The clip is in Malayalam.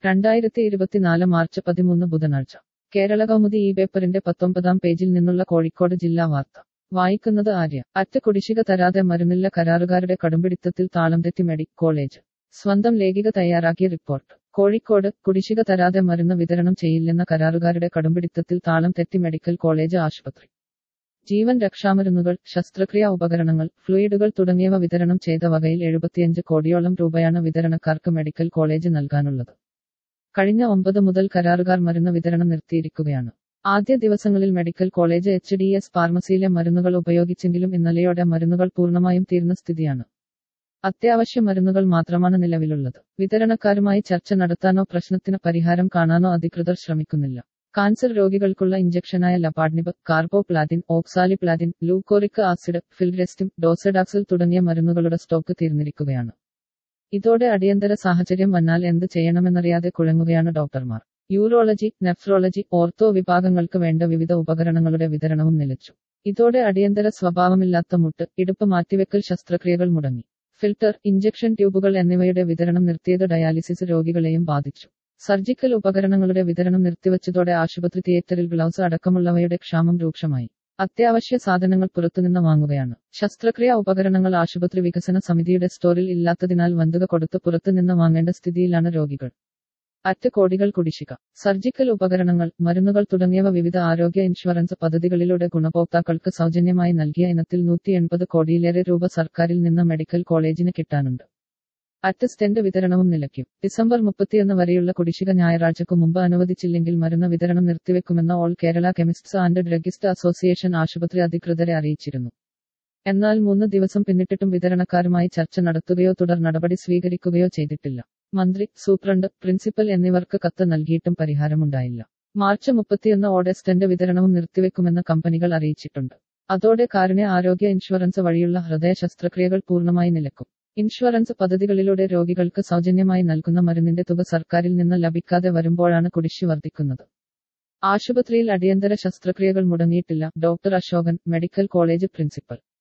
രണ്ടായിരത്തി ഇരുപത്തിനാല് മാർച്ച് പതിമൂന്ന് ബുധനാഴ്ച കേരള കൗമുദി ഈ പേപ്പറിന്റെ പത്തൊമ്പതാം പേജിൽ നിന്നുള്ള കോഴിക്കോട് ജില്ലാ വാർത്ത വായിക്കുന്നത് ആര്യ അറ്റ കുടിശ്ശിക തരാതെ മരുന്നില്ല കരാറുകാരുടെ കടുംപിടിത്തത്തിൽ താളം തെറ്റി മെഡി കോളേജ് സ്വന്തം ലേഖിക തയ്യാറാക്കിയ റിപ്പോർട്ട് കോഴിക്കോട് കുടിശ്ശിക തരാതെ മരുന്ന് വിതരണം ചെയ്യില്ലെന്ന കരാറുകാരുടെ കടുംപിടിത്തത്തിൽ താളം തെറ്റി മെഡിക്കൽ കോളേജ് ആശുപത്രി ജീവൻ രക്ഷാമരുന്നുകൾ ശസ്ത്രക്രിയാ ഉപകരണങ്ങൾ ഫ്ലൂയിഡുകൾ തുടങ്ങിയവ വിതരണം ചെയ്ത വകയിൽ എഴുപത്തിയഞ്ച് കോടിയോളം രൂപയാണ് വിതരണക്കാർക്ക് മെഡിക്കൽ കോളേജ് നൽകാനുള്ളത് കഴിഞ്ഞ ഒമ്പത് മുതൽ കരാറുകാർ മരുന്ന് വിതരണം നിർത്തിയിരിക്കുകയാണ് ആദ്യ ദിവസങ്ങളിൽ medical college H D S ഫാർമസിയിലെ മരുന്നുകൾ ഉപയോഗിച്ചെങ്കിലും ഇന്നലെയോടെ മരുന്നുകൾ പൂർണ്ണമായും തീർന്ന സ്ഥിതിയാണ് അത്യാവശ്യ മരുന്നുകൾ മാത്രമാണ് നിലവിലുള്ളത് വിതരണക്കാരുമായി ചർച്ച നടത്താനോ പ്രശ്നത്തിന് പരിഹാരം കാണാനോ അധികൃതർ ശ്രമിക്കുന്നില്ല കാൻസർ രോഗികൾക്കുള്ള ഇഞ്ചക്ഷനായ ലപാഡ്നിബ് കാർബോപ്ലാറ്റിൻ ഓക്സാലിപ്ലാറ്റിൻ ലൂക്കോറിക് ആസിഡ് ഫിൽറെസ്റ്റിം ഡോസഡാക്സിൽ തുടങ്ങിയ മരുന്നുകളുടെ സ്റ്റോക്ക് തീർന്നിരിക്കുകയാണ് ഇതോടെ അടിയന്തര സാഹചര്യം വന്നാൽ എന്ത് ചെയ്യണമെന്നറിയാതെ കുഴങ്ങുകയാണ് ഡോക്ടർമാർ യൂറോളജി നെഫ്രോളജി ഓർത്തോ വിഭാഗങ്ങൾക്ക് വേണ്ട വിവിധ ഉപകരണങ്ങളുടെ വിതരണവും നിലച്ചു ഇതോടെ അടിയന്തര സ്വഭാവമില്ലാത്ത മുട്ട് ഇടുപ്പ് മാറ്റിവെക്കൽ ശസ്ത്രക്രിയകൾ മുടങ്ങി ഫിൽട്ടർ ഇഞ്ചക്ഷൻ ട്യൂബുകൾ എന്നിവയുടെ വിതരണം നിർത്തിയത് ഡയാലിസിസ് രോഗികളെയും ബാധിച്ചു സർജിക്കൽ ഉപകരണങ്ങളുടെ വിതരണം നിർത്തിവച്ചതോടെ ആശുപത്രി തിയേറ്ററിൽ ഗ്ലൗസ് അടക്കമുള്ളവയുടെ ക്ഷാമം രൂക്ഷമായി അത്യാവശ്യ സാധനങ്ങൾ പുറത്തുനിന്ന് വാങ്ങുകയാണ് ശസ്ത്രക്രിയാ ഉപകരണങ്ങൾ ആശുപത്രി വികസന സമിതിയുടെ സ്റ്റോറിൽ ഇല്ലാത്തതിനാൽ വന്തുക കൊടുത്ത് പുറത്തുനിന്ന് വാങ്ങേണ്ട സ്ഥിതിയിലാണ് രോഗികൾ അറ്റ് കോടികൾ കുടിശ്ശിക സർജിക്കൽ ഉപകരണങ്ങൾ മരുന്നുകൾ തുടങ്ങിയവ വിവിധ ആരോഗ്യ ഇൻഷുറൻസ് പദ്ധതികളിലൂടെ ഗുണഭോക്താക്കൾക്ക് സൗജന്യമായി നൽകിയ ഇനത്തിൽ നൂറ്റി എൺപത് കോടിയിലേറെ രൂപ സർക്കാരിൽ നിന്ന് മെഡിക്കൽ കോളേജിന് കിട്ടാനുണ്ട് അറ്റ് സ്റ്റെന്റ് വിതരണവും നിലയ്ക്കും ഡിസംബർ മുപ്പത്തിയൊന്ന് വരെയുള്ള കുടിശ്ശിക ഞായറാഴ്ചക്കു മുമ്പ് അനുവദിച്ചില്ലെങ്കിൽ മരുന്ന് വിതരണം നിർത്തിവെക്കുമെന്ന് all Kerala chemists and druggist association ആശുപത്രി അധികൃതരെ അറിയിച്ചിരുന്നു എന്നാൽ മൂന്ന് ദിവസം പിന്നിട്ടിട്ടും വിതരണക്കാരുമായി ചർച്ച നടത്തുകയോ തുടർ നടപടി സ്വീകരിക്കുകയോ ചെയ്തിട്ടില്ല മന്ത്രി സൂപ്രണ്ട് പ്രിൻസിപ്പൽ എന്നിവർക്ക് കത്ത് നൽകിയിട്ടും പരിഹാരമുണ്ടായില്ല മാർച്ച് മുപ്പത്തിയൊന്ന് ഓടെ സ്റ്റെന്റ് വിതരണവും നിർത്തിവെക്കുമെന്ന് കമ്പനികൾ അറിയിച്ചിട്ടുണ്ട് അതോടെ കാരുണ്യ ആരോഗ്യ ഇൻഷുറൻസ് വഴിയുള്ള ഹൃദയ ശസ്ത്രക്രിയകൾ പൂർണ്ണമായി നിലക്കും ഇൻഷുറൻസ് പദ്ധതികളിലൂടെ രോഗികൾക്ക് സൗജന്യമായി നൽകുന്ന മരുന്നിന്റെ തുക സർക്കാരിൽ നിന്ന് ലഭിക്കാതെ വരുമ്പോഴാണ് കുടിശ്ശി വർദ്ധിക്കുന്നത് ആശുപത്രിയിൽ അടിയന്തര ശസ്ത്രക്രിയകൾ മുടങ്ങിയിട്ടില്ല doctor Ashokan medical college principal